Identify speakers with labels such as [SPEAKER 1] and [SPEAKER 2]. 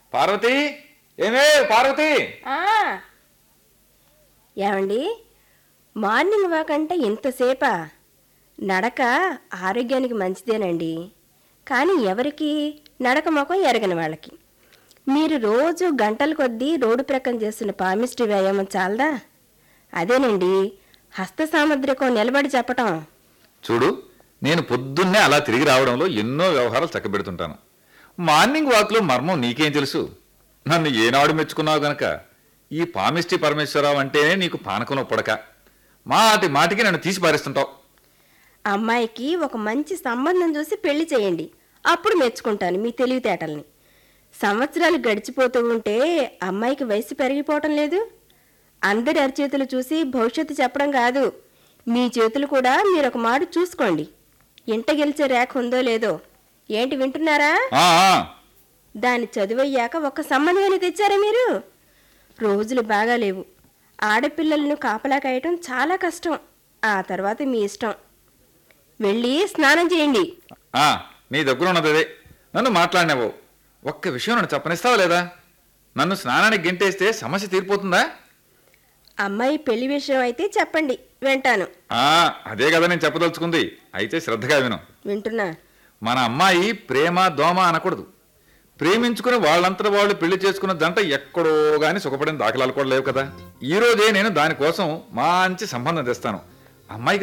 [SPEAKER 1] పార్వతి ఏమే పార్వతి
[SPEAKER 2] ఆ. ఏమండి మార్నింగ్ వాక్ అంటే ఇంతసేపా నడక ఆరోగ్యానికి మంచిదేనండి కానీ ఎవరికి నడక ముఖం ఎరగని వాళ్ళకి మీరు రోజు గంటల కొద్దీ రోడ్డు ప్రక్కన చేస్తున్న పామిస్ట్రీ వ్యాయామం చాలదా అదేనండి హస్త సాముద్రికం నిలబడి చెప్పటం
[SPEAKER 1] చూడు నేను పొద్దున్నే అలా తిరిగి రావడంలో ఎన్నో వ్యవహారాలు చక్కబెడుతుంటాను మార్నింగ్ వాక్లో మర్మం నీకేం తెలుసు నన్ను ఏనాడు మెచ్చుకున్నావు గనక ఈ పామిష్టి పరమేశ్వరరావు అంటేనే నీకు పానకంలో పొడక మాటి మాటికి నన్ను తీసి పారేస్తుంటావు
[SPEAKER 2] అమ్మాయికి ఒక మంచి సంబంధం చూసి పెళ్లి చేయండి అప్పుడు మెచ్చుకుంటాను మీ తెలివితేటల్ని సంవత్సరాలు గడిచిపోతూ ఉంటే అమ్మాయికి వయసు పెరిగిపోవటం లేదు అందరి అరిచేతులు చూసి భవిష్యత్తు చెప్పడం కాదు మీ చేతులు కూడా మీరు ఒక మాట చూసుకోండి ఇంట గెలిచే రేఖ ఉందో లేదో ఏంటి వింటున్నారా
[SPEAKER 1] ఆ, ఆ,
[SPEAKER 2] దాన్ని చదువయ్యాక ఒక సంబంధమైన తెచ్చారా మీరు రోజులు బాగాలేవు ఆడపిల్లలను కాపలా కాయటం చాలా కష్టం ఆ తర్వాత మీ ఇష్టం వెళ్ళి స్నానం చేయండి
[SPEAKER 1] ఆ, నీ దగ్గర ఉన్నది అదే నన్ను మాట్లాడినావు ఒక్క విషయం నన్ను చెప్పనిస్తావా లేదా నన్ను స్నానానికి గెంటేస్తే సమస్య తీరిపోతుందా
[SPEAKER 2] అమ్మాయి పెళ్లి విషయం అయితే చెప్పండి వింటాను
[SPEAKER 1] ఆ, అదే కదా నేను చెప్పదలుచుకుంది అయితే శ్రద్ధగా విను
[SPEAKER 2] వింటున్నా
[SPEAKER 1] మన అమ్మాయి ప్రేమ దోమ అనకూడదు ప్రేమించుకుని వాళ్ళంతట వాళ్ళు పెళ్లి చేసుకున్న జంట ఎక్కడో గాని సుఖపడిన దాఖలాలు కూడా లేవు కదా ఈ రోజే నేను దానికోసం మంచి సంబంధం తెస్తాను అమ్మాయికి